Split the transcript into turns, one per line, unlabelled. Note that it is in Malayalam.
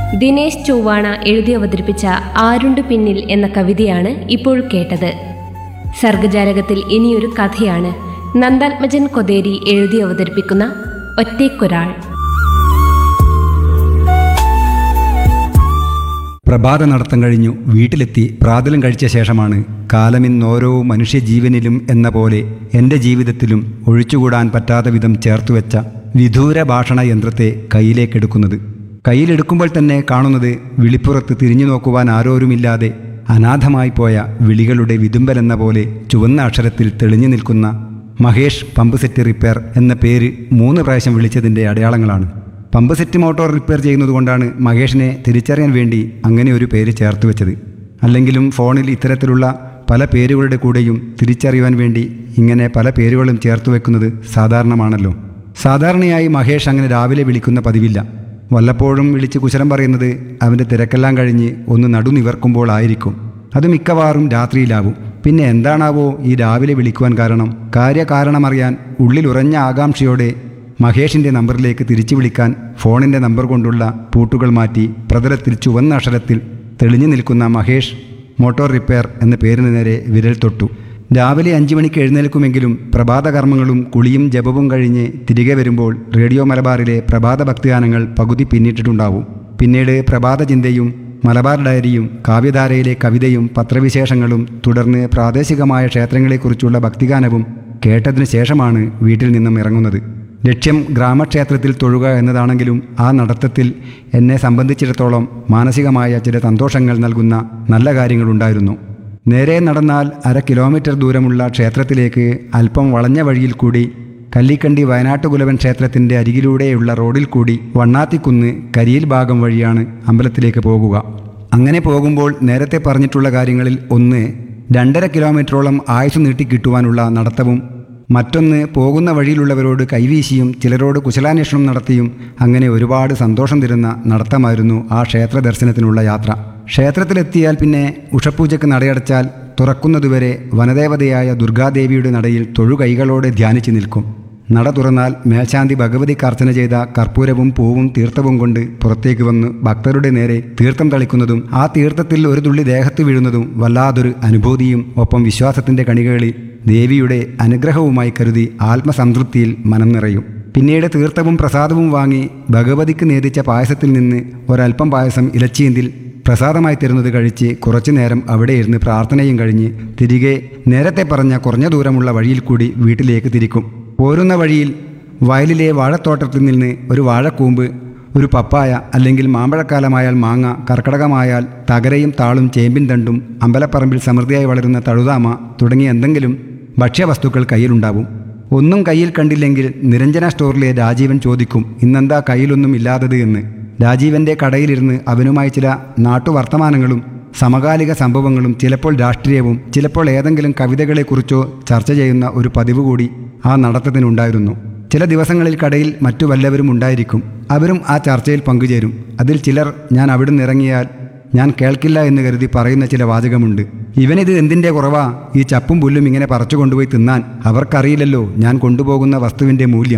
ദിനേശ് ചൊവ്വാണ എഴുതി അവതരിപ്പിച്ച ആരുണ്ട് പിന്നിൽ എന്ന കവിതയാണ് ഇപ്പോൾ കേട്ടത് സർഗജാലകത്തിൽ ഇനിയൊരു കഥയാണ് നന്ദാത്മജൻ കൊതേരി എഴുതി അവതരിപ്പിക്കുന്ന ഒറ്റയ്ക്കൊരാൾ
പ്രഭാത നടത്തം കഴിഞ്ഞു വീട്ടിലെത്തി പ്രാതലും കഴിച്ച ശേഷമാണ് കാലമിന്നോരോ മനുഷ്യജീവനിലും എന്ന പോലെ എൻ്റെ ജീവിതത്തിലും ഒഴിച്ചുകൂടാൻ പറ്റാത്ത വിധം ചേർത്തുവെച്ച വിദൂര ഭാഷണ യന്ത്രത്തെ കയ്യിലേക്കെടുക്കുന്നത് കയ്യിലെടുക്കുമ്പോൾ തന്നെ കാണുന്നത് വിളിപ്പുറത്ത് തിരിഞ്ഞു നോക്കുവാൻ ആരോരുമില്ലാതെ അനാഥമായി പോയ വിളികളുടെ വിതുമ്പലെന്ന പോലെ ചുവന്ന അക്ഷരത്തിൽ തെളിഞ്ഞു നിൽക്കുന്ന മഹേഷ് പമ്പ് സെറ്റ് റിപ്പയർ എന്ന പേര് മൂന്ന് പ്രാവശ്യം വിളിച്ചതിൻ്റെ അടയാളങ്ങളാണ് പമ്പ് സെറ്റ് മോട്ടോർ റിപ്പയർ ചെയ്യുന്നത് കൊണ്ടാണ് മഹേഷിനെ തിരിച്ചറിയാൻ വേണ്ടി അങ്ങനെ ഒരു പേര് ചേർത്ത് വെച്ചത് അല്ലെങ്കിലും ഫോണിൽ ഇത്തരത്തിലുള്ള പല പേരുകളുടെ കൂടെയും തിരിച്ചറിയുവാൻ വേണ്ടി ഇങ്ങനെ പല പേരുകളും ചേർത്ത് വെക്കുന്നത് സാധാരണമാണല്ലോ സാധാരണയായി മഹേഷ് അങ്ങനെ രാവിലെ വിളിക്കുന്ന പതിവില്ല വല്ലപ്പോഴും വിളിച്ച് കുശലം പറയുന്നത് അവൻ്റെ തിരക്കെല്ലാം കഴിഞ്ഞ് ഒന്ന് നടു നിവർക്കുമ്പോൾ ആയിരിക്കും അത് മിക്കവാറും രാത്രിയിലാവും പിന്നെ എന്താണാവോ ഈ രാവിലെ വിളിക്കുവാൻ കാരണം കാര്യകാരണമറിയാൻ ഉള്ളിലുറഞ്ഞ ആകാംക്ഷയോടെ മഹേഷിൻ്റെ നമ്പറിലേക്ക് തിരിച്ചു വിളിക്കാൻ ഫോണിൻ്റെ നമ്പർ കൊണ്ടുള്ള പൂട്ടുകൾ മാറ്റി പ്രതലത്തിൽ ചുവന്ന അക്ഷരത്തിൽ തെളിഞ്ഞു നിൽക്കുന്ന മഹേഷ് മോട്ടോർ റിപ്പയർ എന്ന പേരിന് നേരെ വിരൽ തൊട്ടു രാവിലെ അഞ്ച് മണിക്ക് എഴുന്നേൽക്കുമെങ്കിലും പ്രഭാതകർമ്മങ്ങളും കുളിയും ജപവും കഴിഞ്ഞ് തിരികെ വരുമ്പോൾ റേഡിയോ മലബാറിലെ പ്രഭാത ഭക്തിഗാനങ്ങൾ പകുതി പിന്നിട്ടിട്ടുണ്ടാവും പിന്നീട് പ്രഭാത ചിന്തയും മലബാർ ഡയറിയും കാവ്യധാരയിലെ കവിതയും പത്രവിശേഷങ്ങളും തുടർന്ന് പ്രാദേശികമായ ക്ഷേത്രങ്ങളെക്കുറിച്ചുള്ള ഭക്തിഗാനവും കേട്ടതിനു ശേഷമാണ് വീട്ടിൽ നിന്നും ഇറങ്ങുന്നത് ലക്ഷ്യം ഗ്രാമക്ഷേത്രത്തിൽ തൊഴുക എന്നതാണെങ്കിലും ആ നടത്തത്തിൽ എന്നെ സംബന്ധിച്ചിടത്തോളം മാനസികമായ ചില സന്തോഷങ്ങൾ നൽകുന്ന നല്ല കാര്യങ്ങളുണ്ടായിരുന്നു നേരെ നടന്നാൽ അര കിലോമീറ്റർ ദൂരമുള്ള ക്ഷേത്രത്തിലേക്ക് അല്പം വളഞ്ഞ വഴിയിൽ കൂടി കല്ലിക്കണ്ടി വയനാട്ടുകുലവൻ ക്ഷേത്രത്തിൻ്റെ അരികിലൂടെയുള്ള റോഡിൽ കൂടി വണ്ണാത്തിക്കുന്ന് കരിയിൽ ഭാഗം വഴിയാണ് അമ്പലത്തിലേക്ക് പോകുക അങ്ങനെ പോകുമ്പോൾ നേരത്തെ പറഞ്ഞിട്ടുള്ള കാര്യങ്ങളിൽ ഒന്ന് രണ്ടര കിലോമീറ്ററോളം ആയുസ് നീട്ടിക്കിട്ടുവാനുള്ള നടത്തവും മറ്റൊന്ന് പോകുന്ന വഴിയിലുള്ളവരോട് കൈവീശിയും ചിലരോട് കുശലാന്വേഷണം നടത്തിയും അങ്ങനെ ഒരുപാട് സന്തോഷം തരുന്ന നടത്തമായിരുന്നു ആ ക്ഷേത്ര ദർശനത്തിനുള്ള യാത്ര ക്ഷേത്രത്തിലെത്തിയാൽ പിന്നെ ഉഷപൂജയ്ക്ക് നടയടച്ചാൽ തുറക്കുന്നതുവരെ വനദേവതയായ ദുർഗാദേവിയുടെ നടയിൽ തൊഴുകൈകളോടെ ധ്യാനിച്ചു നിൽക്കും നട തുറന്നാൽ മേൽശാന്തി ഭഗവതിക്ക് അർച്ചന ചെയ്ത കർപ്പൂരവും പൂവും തീർത്ഥവും കൊണ്ട് പുറത്തേക്ക് വന്ന് ഭക്തരുടെ നേരെ തീർത്ഥം തളിക്കുന്നതും ആ തീർത്ഥത്തിൽ ഒരു തുള്ളി ദേഹത്ത് വീഴുന്നതും വല്ലാതൊരു അനുഭൂതിയും ഒപ്പം വിശ്വാസത്തിന്റെ കണികകളിൽ ദേവിയുടെ അനുഗ്രഹവുമായി കരുതി ആത്മസംതൃപ്തിയിൽ മനം നിറയും പിന്നീട് തീർത്ഥവും പ്രസാദവും വാങ്ങി ഭഗവതിക്ക് നേദിച്ച പായസത്തിൽ നിന്ന് ഒരൽപ്പം പായസം ഇലച്ചീന്തിൽ പ്രസാദമായി തരുന്നത് കഴിച്ച് കുറച്ചു നേരം അവിടെ ഇരുന്ന് പ്രാർത്ഥനയും കഴിഞ്ഞ് തിരികെ നേരത്തെ പറഞ്ഞ കുറഞ്ഞ ദൂരമുള്ള വഴിയിൽ കൂടി വീട്ടിലേക്ക് തിരിക്കും പോരുന്ന വഴിയിൽ വയലിലെ വാഴത്തോട്ടത്തിൽ നിന്ന് ഒരു വാഴക്കൂമ്പ് ഒരു പപ്പായ അല്ലെങ്കിൽ മാമ്പഴക്കാലമായാൽ മാങ്ങ കർക്കടകമായാൽ തകരയും താളും ചേമ്പിൻ തണ്ടും അമ്പലപ്പറമ്പിൽ സമൃദ്ധിയായി വളരുന്ന തഴുതാമ തുടങ്ങിയ എന്തെങ്കിലും ഭക്ഷ്യവസ്തുക്കൾ കയ്യിലുണ്ടാവും ഒന്നും കയ്യിൽ കണ്ടില്ലെങ്കിൽ നിരഞ്ജന സ്റ്റോറിലെ രാജീവൻ ചോദിക്കും ഇന്നെന്താ കയ്യിലൊന്നും ഇല്ലാത്തത് എന്ന് രാജീവന്റെ കടയിലിരുന്ന് അവനുമായി ചില നാട്ടുവർത്തമാനങ്ങളും സമകാലിക സംഭവങ്ങളും ചിലപ്പോൾ രാഷ്ട്രീയവും ചിലപ്പോൾ ഏതെങ്കിലും കവിതകളെക്കുറിച്ചോ ചർച്ച ചെയ്യുന്ന ഒരു പതിവ് കൂടി ആ നടത്തത്തിനുണ്ടായിരുന്നു ചില ദിവസങ്ങളിൽ കടയിൽ മറ്റു വല്ലവരും ഉണ്ടായിരിക്കും അവരും ആ ചർച്ചയിൽ പങ്കുചേരും അതിൽ ചിലർ ഞാൻ അവിടുന്ന് ഇറങ്ങിയാൽ ഞാൻ കേൾക്കില്ല എന്ന് കരുതി പറയുന്ന ചില വാചകമുണ്ട് ഇവനിത് എന്തിൻ്റെ കുറവാ ഈ ചപ്പും പുല്ലും ഇങ്ങനെ പറിച്ചു കൊണ്ടുപോയി തിന്നാൻ അവർക്കറിയില്ലല്ലോ ഞാൻ കൊണ്ടുപോകുന്ന വസ്തുവിൻ്റെ മൂല്യം